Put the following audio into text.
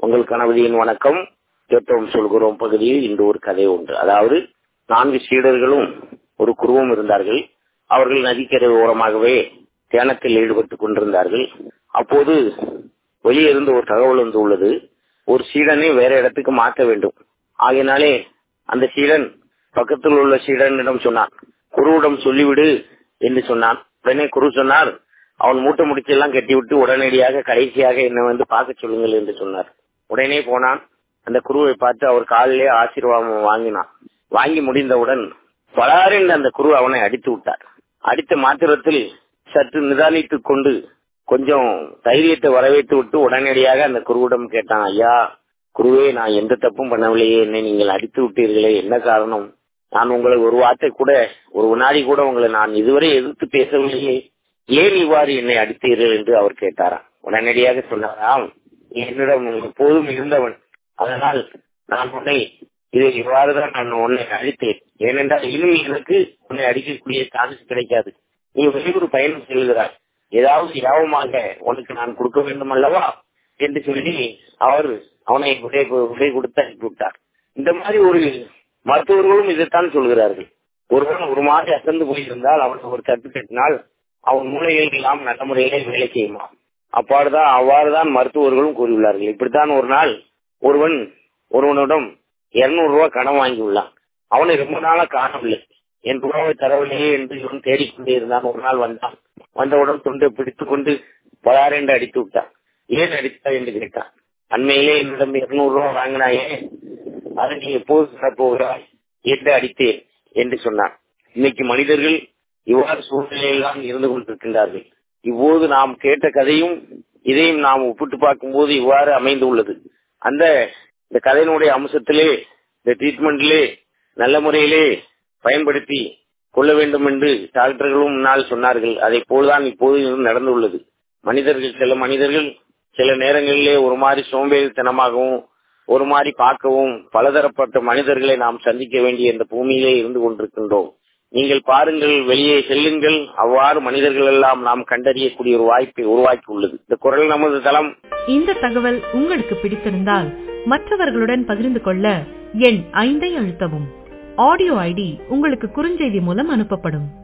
உங்கள் கணவதியின் வணக்கம் கேட்டோம் சொல்கிறோம் பகுதியில் இன்று ஒரு கதை உண்டு அதாவது நான்கு சீடர்களும் ஒரு குருவும் இருந்தார்கள் அவர்கள் நதிக்கரை ஓரமாகவே தியானத்தில் ஈடுபட்டுக் கொண்டிருந்தார்கள் அப்போது வெளியே இருந்து ஒரு தகவல் வந்து உள்ளது ஒரு சீடனை வேற இடத்துக்கு மாற்ற வேண்டும் ஆகையினாலே அந்த சீடன் பக்கத்தில் உள்ள சீடனிடம் சொன்னான் குருவிடம் சொல்லிவிடு என்று சொன்னான் உடனே குரு சொன்னார் அவன் மூட்டை முடிச்செல்லாம் கட்டிவிட்டு உடனடியாக கடைசியாக என்னை வந்து பார்க்க சொல்லுங்கள் என்று சொன்னார் உடனே போனான் அந்த குருவை பார்த்து அவர் காலிலே ஆசீர்வாதம் வாங்கினான் வாங்கி முடிந்தவுடன் பலாரென்று அந்த குரு அவனை அடித்து விட்டார் அடித்த மாத்திரத்தில் சற்று நிதானித்துக் கொண்டு கொஞ்சம் தைரியத்தை வரவேற்று விட்டு உடனடியாக அந்த குருவிடம் கேட்டான் ஐயா குருவே நான் எந்த தப்பும் பண்ணவில்லையே என்னை நீங்கள் அடித்து விட்டீர்களே என்ன காரணம் நான் உங்களை ஒரு வார்த்தை கூட ஒரு வினாடி கூட உங்களை நான் இதுவரை எதிர்த்து பேசவில்லையே ஏன் இவ்வாறு என்னை அடித்தீர்கள் என்று அவர் கேட்டாராம் உடனடியாக சொன்னாராம் என்னிடம் எப்போதும் இருந்தவன் அதனால் நான் உன்னை இதை இவ்வாறுதான் நான் உன்னை அழித்தேன் ஏனென்றால் இனிமே எனக்கு உன்னை அடிக்கக்கூடிய சான்ஸ் கிடைக்காது நீ வெளியூர் பயணம் செல்கிறாய் ஏதாவது யாவமாக உனக்கு நான் கொடுக்க வேண்டும் அல்லவா என்று சொல்லி அவர் அவனை விடை விடை கொடுத்து அனுப்பிவிட்டார் இந்த மாதிரி ஒரு மருத்துவர்களும் இதைத்தான் சொல்கிறார்கள் ஒருவன் ஒரு மாதிரி அசந்து போயிருந்தால் அவனுக்கு ஒரு தட்டு கட்டினால் அவன் மூளைகள் எல்லாம் நல்ல முறையிலே வேலை செய்யுமா அப்பாடுதான் அவ்வாறுதான் மருத்துவர்களும் கூறியுள்ளார்கள் இப்படித்தான் ஒரு நாள் ஒருவன் ஒருவனிடம் இருநூறு ரூபாய் கடன் வாங்கியுள்ளான் அவனை ரொம்ப நாளா காணவில்லை என் ரூபாவை தரவில்லையே என்று இவன் தேடிக்கொண்டே இருந்தான் ஒரு நாள் வந்தான் வந்தவுடன் தொண்டை பிடித்துக் கொண்டு பலாரென்று அடித்து விட்டான் ஏன் அடித்தா என்று கேட்டான் அண்மையிலே என்னிடம் இருநூறு ரூபாய் வாங்கினாயே அதை நீ எப்போது தரப்போகிறாய் என்று அடித்தேன் என்று சொன்னான் இன்னைக்கு மனிதர்கள் இவ்வாறு சூழ்நிலையில் தான் இருந்து கொண்டிருக்கின்றார்கள் இப்போது நாம் கேட்ட கதையும் இதையும் நாம் ஒப்பிட்டு பார்க்கும்போது இவ்வாறு அமைந்துள்ளது அந்த இந்த கதையினுடைய அம்சத்திலே இந்த ட்ரீட்மெண்ட்டிலே நல்ல முறையிலே பயன்படுத்தி கொள்ள வேண்டும் என்று டாக்டர்களும் முன்னால் சொன்னார்கள் அதை போல்தான் இப்போது நடந்துள்ளது மனிதர்கள் சில மனிதர்கள் சில நேரங்களிலே ஒரு மாதிரி சோம்பேறித்தனமாகவும் ஒரு மாதிரி பார்க்கவும் பலதரப்பட்ட மனிதர்களை நாம் சந்திக்க வேண்டிய இந்த பூமியிலே இருந்து கொண்டிருக்கின்றோம் நீங்கள் பாருங்கள் வெளியே செல்லுங்கள் அவ்வாறு மனிதர்கள் எல்லாம் நாம் கண்டறியக்கூடிய ஒரு வாய்ப்பை உருவாக்கி உள்ளது இந்த குரல் நமது தளம் இந்த தகவல் உங்களுக்கு பிடித்திருந்தால் மற்றவர்களுடன் பகிர்ந்து கொள்ள எண் ஐந்தை அழுத்தவும் ஆடியோ ஐடி உங்களுக்கு குறுஞ்செய்தி மூலம் அனுப்பப்படும்